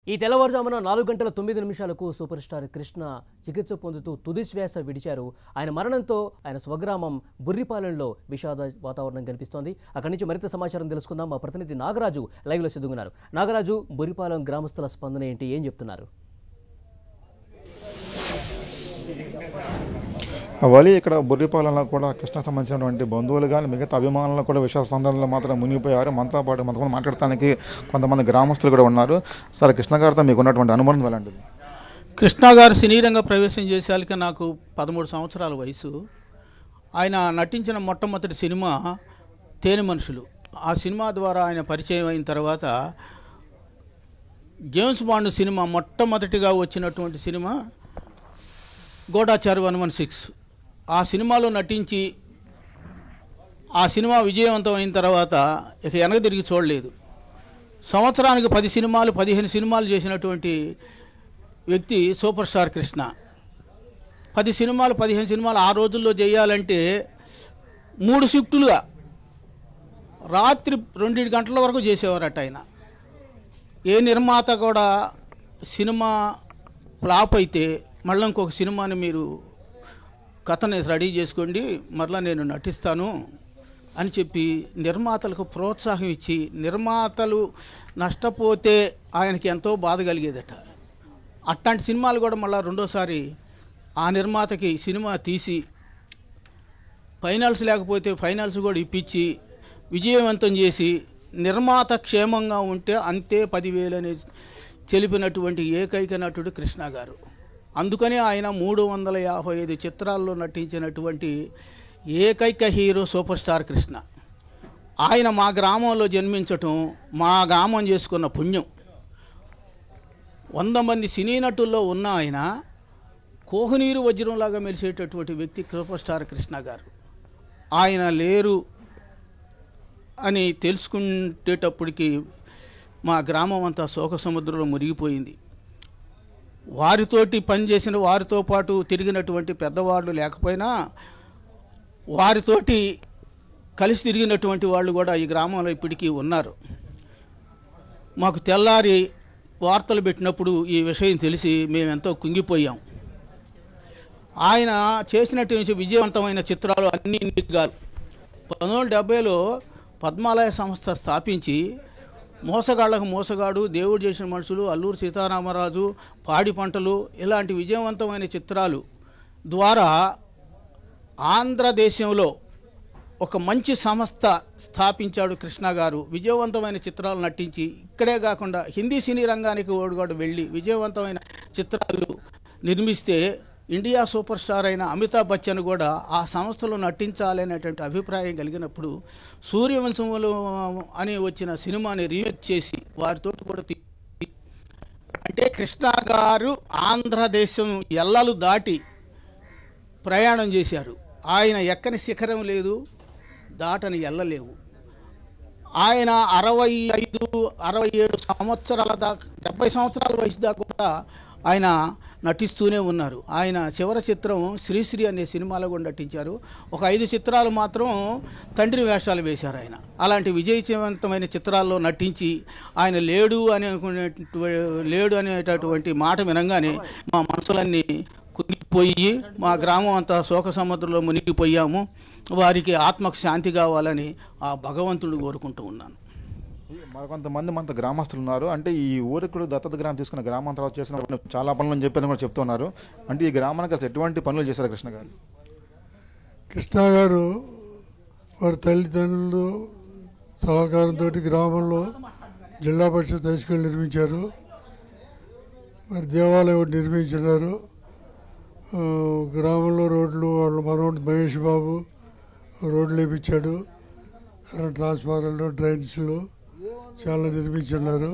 ఈ తెల్లవారుజామున నాలుగు గంటల తొమ్మిది నిమిషాలకు సూపర్ స్టార్ కృష్ణ చికిత్స పొందుతూ తుది శ్వాస విడిచారు ఆయన మరణంతో ఆయన స్వగ్రామం బుర్రిపాలెంలో విషాద వాతావరణం కనిపిస్తోంది అక్కడి నుంచి మరింత సమాచారం తెలుసుకుందాం మా ప్రతినిధి నాగరాజు లైవ్లో సిద్ధంగున్నారు నాగరాజు బుర్రిపాలెం గ్రామస్తుల స్పందన ఏంటి ఏం చెప్తున్నారు వలి ఇక్కడ బుర్రిపాలెంలో కూడా కృష్ణకు సంబంధించినటువంటి బంధువులు కానీ మిగతా అభిమానులు కూడా విశ్వాస సందర్భంలో మాత్రం మునిగిపోయారు మనతో పాటు మనతో మాట్లాడటానికి కొంతమంది గ్రామస్తులు కూడా ఉన్నారు సార్ కృష్ణ గారితో మీకు ఉన్నటువంటి అనుబంధం ఎలాంటిది కృష్ణ గారు సినీ రంగ ప్రవేశం చేసేసరికి నాకు పదమూడు సంవత్సరాల వయసు ఆయన నటించిన మొట్టమొదటి సినిమా తేనె మనుషులు ఆ సినిమా ద్వారా ఆయన పరిచయం అయిన తర్వాత జేమ్స్ బాండ్ సినిమా మొట్టమొదటిగా వచ్చినటువంటి సినిమా గోడాచారి వన్ వన్ సిక్స్ ఆ సినిమాలో నటించి ఆ సినిమా విజయవంతం అయిన తర్వాత ఇక వెనక తిరిగి చూడలేదు సంవత్సరానికి పది సినిమాలు పదిహేను సినిమాలు చేసినటువంటి వ్యక్తి సూపర్ స్టార్ కృష్ణ పది సినిమాలు పదిహేను సినిమాలు ఆ రోజుల్లో చేయాలంటే మూడు షిఫ్టులుగా రాత్రి రెండింటి గంటల వరకు చేసేవారట ఆయన ఏ నిర్మాత కూడా సినిమా ఫ్లాప్ అయితే మళ్ళీ ఇంకొక సినిమాని మీరు కథని రెడీ చేసుకోండి మరలా నేను నటిస్తాను అని చెప్పి నిర్మాతలకు ప్రోత్సాహం ఇచ్చి నిర్మాతలు నష్టపోతే ఆయనకి ఎంతో బాధ కలిగేదట అట్లాంటి సినిమాలు కూడా మళ్ళీ రెండోసారి ఆ నిర్మాతకి సినిమా తీసి ఫైనల్స్ లేకపోతే ఫైనల్స్ కూడా ఇప్పించి విజయవంతం చేసి నిర్మాత క్షేమంగా ఉంటే అంతే పదివేలు అని తెలిపినటువంటి ఏకైక నటుడు కృష్ణ గారు అందుకని ఆయన మూడు వందల యాభై ఐదు చిత్రాల్లో నటించినటువంటి ఏకైక హీరో సూపర్ స్టార్ కృష్ణ ఆయన మా గ్రామంలో జన్మించటం మా గ్రామం చేసుకున్న పుణ్యం వంద మంది సినీ నటుల్లో ఉన్న ఆయన కోహనీరు వజ్రంలాగా మెలిసేటటువంటి వ్యక్తి సూపర్ స్టార్ కృష్ణ గారు ఆయన లేరు అని తెలుసుకునేటప్పటికి మా గ్రామం అంతా శోక సముద్రంలో మునిగిపోయింది వారితోటి పనిచేసిన వారితో పాటు తిరిగినటువంటి పెద్దవాళ్ళు లేకపోయినా వారితోటి కలిసి తిరిగినటువంటి వాళ్ళు కూడా ఈ గ్రామంలో ఇప్పటికీ ఉన్నారు మాకు తెల్లారి వార్తలు పెట్టినప్పుడు ఈ విషయం తెలిసి మేము ఎంతో కుంగిపోయాం ఆయన చేసినటువంటి విజయవంతమైన చిత్రాలు అన్ని ఇన్ని కాదు పంతొమ్మిది వందల డెబ్బైలో పద్మాలయ సంస్థ స్థాపించి మోసగాళ్లకు మోసగాడు దేవుడు చేసిన మనుషులు అల్లూరు సీతారామరాజు పాడి పంటలు ఇలాంటి విజయవంతమైన చిత్రాలు ద్వారా ఆంధ్రదేశంలో ఒక మంచి సంస్థ స్థాపించాడు కృష్ణ గారు విజయవంతమైన చిత్రాలు నటించి ఇక్కడే కాకుండా హిందీ సినీ రంగానికి ఓడి కూడా వెళ్ళి విజయవంతమైన చిత్రాలు నిర్మిస్తే ఇండియా సూపర్ స్టార్ అయిన అమితాబ్ బచ్చన్ కూడా ఆ సంస్థలో నటించాలి అనేటువంటి అభిప్రాయం కలిగినప్పుడు సూర్యవంశంలో అని వచ్చిన సినిమాని రీమేక్ చేసి వారితో కూడా తీ- అంటే కృష్ణ గారు ఆంధ్రదేశం ఎల్లలు దాటి ప్రయాణం చేశారు ఆయన ఎక్కని శిఖరం లేదు దాటని ఎల్లలేవు ఆయన అరవై ఐదు అరవై ఏడు సంవత్సరాల దాకా డెబ్బై సంవత్సరాల వయసు దాకా కూడా ఆయన నటిస్తూనే ఉన్నారు ఆయన చివరి చిత్రం శ్రీశ్రీ అనే సినిమాలో కూడా నటించారు ఒక ఐదు చిత్రాలు మాత్రం తండ్రి వేషాలు వేశారు ఆయన అలాంటి విజయవంతమైన చిత్రాల్లో నటించి ఆయన లేడు అని అనుకునే లేడు అనేటటువంటి మాట వినంగానే మా మనసులన్నీ కుంగిపోయి మా గ్రామం అంతా శోక సముద్రంలో మునిగిపోయాము వారికి ఆత్మకు శాంతి కావాలని ఆ భగవంతుడు కోరుకుంటూ ఉన్నాను మరికొంతమంది మనతో గ్రామస్తులు ఉన్నారు అంటే ఈ ఊరికి కూడా దత్తత గ్రామం తీసుకున్న గ్రామం తర్వాత చేసిన చాలా పనులు అని చెప్పి కూడా చెప్తున్నారు అంటే ఈ గ్రామానికి అసలు ఎటువంటి పనులు చేశారు కృష్ణ గారు కృష్ణ గారు వారి తల్లిదండ్రులు సహకారంతో గ్రామంలో జిల్లా పరిషత్ హై స్కూల్ నిర్మించారు మరి దేవాలయం ఒకటి నిర్మించున్నారు ఆ, గ్రామంలో రోడ్లు వాళ్ళ మనోడు మహేష్ బాబు రోడ్లు వేయించాడు కరెంట్ ట్రాన్స్ఫార్మర్లు డ్రైన్స్లు చాలా నిర్మించున్నారు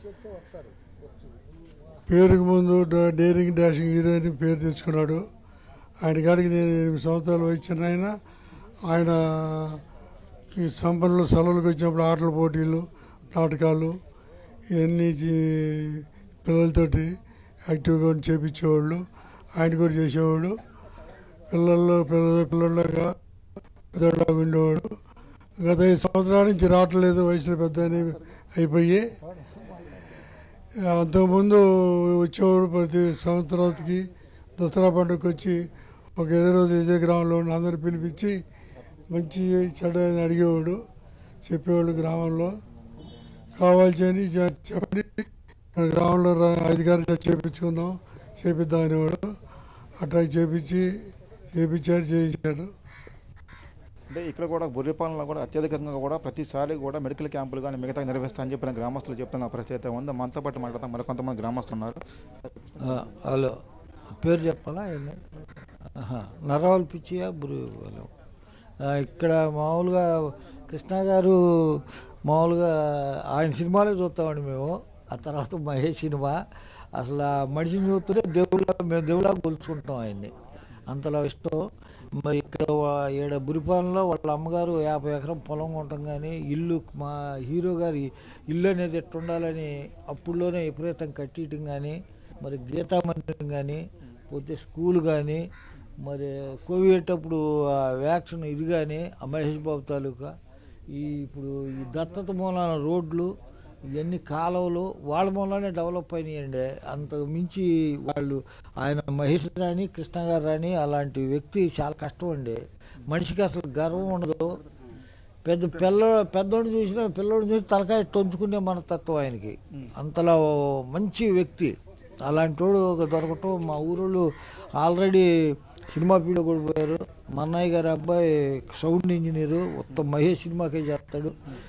పేరుకు ముందు డ- డేరింగ్ డాషింగ్ హీరోయిన్ పేరు తెచ్చుకున్నాడు ఆయన కాడికి నేను ఎనిమిది సంవత్సరాలు వచ్చిన ఆయన ఆయన ఈ సంపన్నులు సెలవులకు వచ్చినప్పుడు ఆటల పోటీలు నాటకాలు ఇవన్నీ చే- పిల్లలతోటి యాక్టివ్గా ఉండి చేపించేవాళ్ళు ఆయన కూడా చేసేవాడు పిల్లల్లో పిల్ల పిల్లలాగా పెద్దలాగా ఉండేవాడు గత ఐదు సంవత్సరాల నుంచి రావట్లేదు వయసులో పెద్ద అయిపోయి అంతకుముందు వచ్చేవాడు ప్రతి సంవత్సరానికి దసరా పండుగకి వచ్చి ఒక ఇరవై రోజులు ఇదే గ్రామంలో ఉన్న అందరూ పిలిపించి మంచి చెడ్డ అని అడిగేవాడు చెప్పేవాళ్ళు గ్రామంలో కావాల్సి చెప్పండి మన గ్రామంలో రా- అధికారి చేత చేపించుకుందాం చేపిద్దాం అనేవాడు అట్లా చేపించి చేపించారు చేయించారు అంటే ఇక్కడ కూడా బుర్రిపాలెంలో కూడా అత్యధికంగా కూడా ప్రతిసారి కూడా మెడికల్ క్యాంపులు కానీ మిగతా నిర్వహిస్తామని చెప్పిన గ్రామస్తులు చెప్తున్న పరిస్థితి అయితే ఉంది మనతో పాటు మాట్లాడతాం మరికొంతమంది గ్రామస్తులు ఉన్నారు ఆ, హలో పేరు చెప్పాలా ఏంది ఆహా, నరవాళ్ళు పిచ్చియా బురి వాళ్ళు ఆ, ఇక్కడ మామూలుగా కృష్ణ గారు మామూలుగా ఆయన సినిమాలే చూస్తామండి మేము ఆ తర్వాత మహేష్ సినిమా అసలు ఆ మనిషిని చూస్తుంటే దేవుళ్ళ మేము దేవుళ్ళ కొలుచుకుంటాం ఆయన్ని అంతలా ఇష్టం మరి ఇక్కడ వా- ఈడ బురిపాలెంలో వాళ్ళ అమ్మగారు యాభై ఎకరం పొలం కొనటం కానీ ఇల్లు మా హీరో గారి ఇల్లు అనేది ఎట్టు ఉండాలని అప్పుడులోనే విపరీతం కట్టియటం కానీ మరి గీతా మందిరం కానీ పోతే స్కూల్ కానీ మరి కోవిడ్ అప్పుడు ఆ వ్యాక్సిన్ ఇది కానీ ఆ మహేష్ బాబు తాలూకా ఈ ఇప్పుడు ఈ దత్తత మూలాన రోడ్లు ఇవన్నీ కాలువలు వాళ్ళ మూలనే డెవలప్ అయినాయండి అంతకు మించి వాళ్ళు ఆయన మహేష్ రాణి కృష్ణ గారు రాణి అలాంటి వ్యక్తి చాలా కష్టం అండి మనిషికి అసలు గర్వం ఉండదు పెద్ద పిల్ల పెద్దోడిని చూసినా పిల్లోడిని చూసి తలకాయ టొంచుకునే మనతత్వం ఆయనకి అంతలా ఓ మంచి వ్యక్తి అలాంటి వాడు ఒక దొరకటం మా ఊరోళ్ళు ఆల్రెడీ సినిమా ఫీల్డ్ కూడా పోయారు మా అన్నయ్య గారి అబ్బాయి సౌండ్ ఇంజనీరు మొత్తం మహేష్ సినిమాకే చేస్తాడు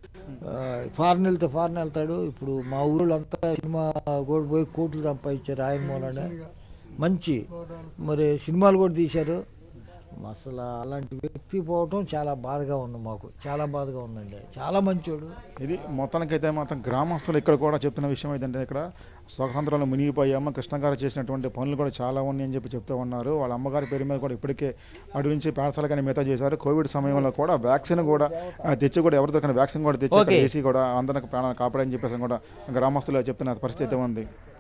ఫారెన్ వెళ్తే ఫారెన్ వెళ్తాడు ఇప్పుడు మా ఊళ్ళో అంతా సినిమా కూడా పోయి కోట్లు సంపాదించారు ఆయన మూలనే మంచి మరి సినిమాలు కూడా తీశారు అసలు అలాంటి వ్యక్తి పోవటం చాలా బాధగా ఉంది మాకు చాలా బాధగా ఉందండి చాలా మంచోడు ఇది మొత్తానికైతే మాత్రం గ్రామస్తులు ఇక్కడ కూడా చెప్తున్న విషయం ఏంటంటే ఇక్కడ స్వతంత్రంలో మునిగిపోయాము కృష్ణ గారు చేసినటువంటి పనులు కూడా చాలా ఉన్నాయి అని చెప్పి చెప్తూ ఉన్నారు వాళ్ళ అమ్మగారి పేరు మీద కూడా ఇప్పటికే అటు నుంచి పాఠశాల కానీ మిగతా చేశారు కోవిడ్ సమయంలో కూడా వ్యాక్సిన్ కూడా ఆ, తెచ్చి కూడా ఎవరితో కానీ వ్యాక్సిన్ కూడా తెచ్చి ఇక్కడ Okay. వేసి కూడా అందరికి ప్రాణాలు కాపాడని చెప్పేసి కూడా గ్రామస్తులు చెప్తున్న పరిస్థితి ఉంది